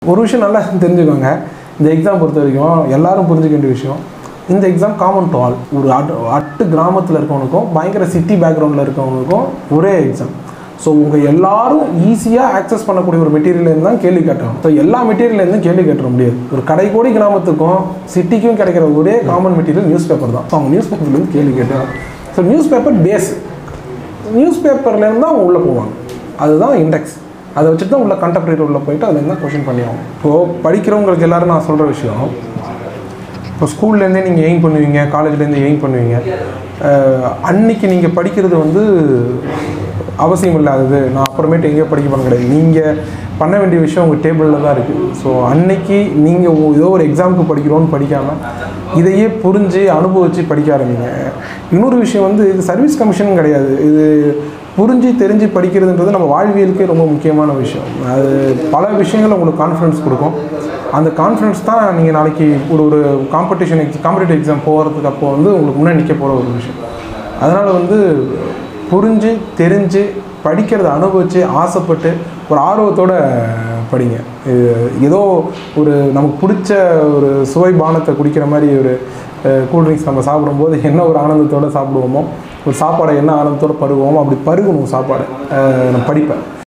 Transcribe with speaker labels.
Speaker 1: ஒரு விஷயம் நல்லா தெரிஞ்சுக்கோங்க இந்த எக்ஸாம் பொறுத்த வரைக்கும் எல்லாரும் புரிஞ்சுக்க வேண்டிய விஷயம் இந்த எக்ஸாம் காமன் டு ஆல் ஒரு அட் அட்டு கிராமத்தில் இருக்கவனுக்கும் பயங்கர சிட்டி பேக்ரவுண்டில் இருக்கவனுக்கும் ஒரே எக்ஸாம் ஸோ உங்கள் எல்லாரும் ஈஸியாக ஆக்சஸ் பண்ணக்கூடிய ஒரு மெட்டீரியல்லேருந்து தான் கேள்வி கேட்டோம் ஸோ எல்லா மெட்டீரியல்லேருந்தும் கேள்வி கேட்டுற முடியாது ஒரு கடைக்கோடி கிராமத்துக்கும் சிட்டிக்கும் கிடைக்கிற ஒரே காமன் மெட்டீரியல் நியூஸ் பேப்பர் தான் ஸோ அவங்க நியூஸ் பேப்பர்லேருந்து கேள்வி கேட்டாங்க so news paper base news பேப்பர்லேருந்து தான் அவங்க உள்ளே போவாங்க அதுதான் இண்டெக்ஸ் அதை வச்சுட்டு தான் உள்ள கண்டெம்பரரி உள்ள போயிட்டு அதுலேருந்து தான் கொஷின் பண்ணி ஆகும் இப்போது படிக்கிறவங்களுக்கு எல்லாரும் நான் சொல்கிற விஷயம் இப்போ ஸ்கூல்லேருந்தே நீங்கள் எய்ம் பண்ணுவீங்க காலேஜ்லேருந்து எய்ம் பண்ணுவீங்க அஹ் அன்னைக்கு நீங்கள் படிக்கிறது வந்து அவசியம் இல்லாதது நான் அப்புறமேட்டு எங்கேயோ படிக்க போகிறது கிடையாது நீங்கள் பண்ண வேண்டிய விஷயம் உங்கள் டேபிளில் தான் இருக்குது ஸோ அன்னைக்கு நீங்கள் ஏதோ ஒரு எக்ஸாமுக்கு படிக்கிறோன்னு படிக்காமல் இதையே புரிஞ்சு அனுபவித்து படிக்க ஆரம்பிங்க இன்னொரு விஷயம் வந்து இது சர்வீஸ் கமிஷன் கிடையாது இது புரிஞ்சு தெரிஞ்சு படிக்கிறதுன்றது நம்ம வாழ்வியலுக்கே ரொம்ப முக்கியமான விஷயம் அது பல விஷயங்கள் உங்களுக்கு கான்ஃபிடன்ஸ் கொடுக்கும் அந்த கான்ஃபிடன்ஸ் தான் நீங்கள் நாளைக்கு ஒரு ஒரு காம்படிஷன் எக்ஸ் காம்படிட்டிவ் எக்ஸாம் போகிறதுக்கு அப்போ வந்து உங்களுக்கு முன்னாடி நிற்க போகிற ஒரு விஷயம் அதனால் வந்து புரிஞ்சு தெரிஞ்சு படிக்கிறத அனுபவித்து ஆசைப்பட்டு ஒரு ஆர்வத்தோட படிங்க இது ஏதோ ஒரு நமக்கு பிடிச்ச ஒரு சுவை பானத்தை குடிக்கிற மாதிரி ஒரு கூல்ட்ரிங்க்ஸ் நம்ம சாப்பிடும்போது என்ன ஒரு ஆனந்தத்தோடு சாப்பிடுவோமோ ஒரு சாப்பாடை என்ன ஆனந்தத்தோடு பருகுவோமோ அப்படி பருகணும் சாப்பாடை அஹ், நான் படிப்பேன்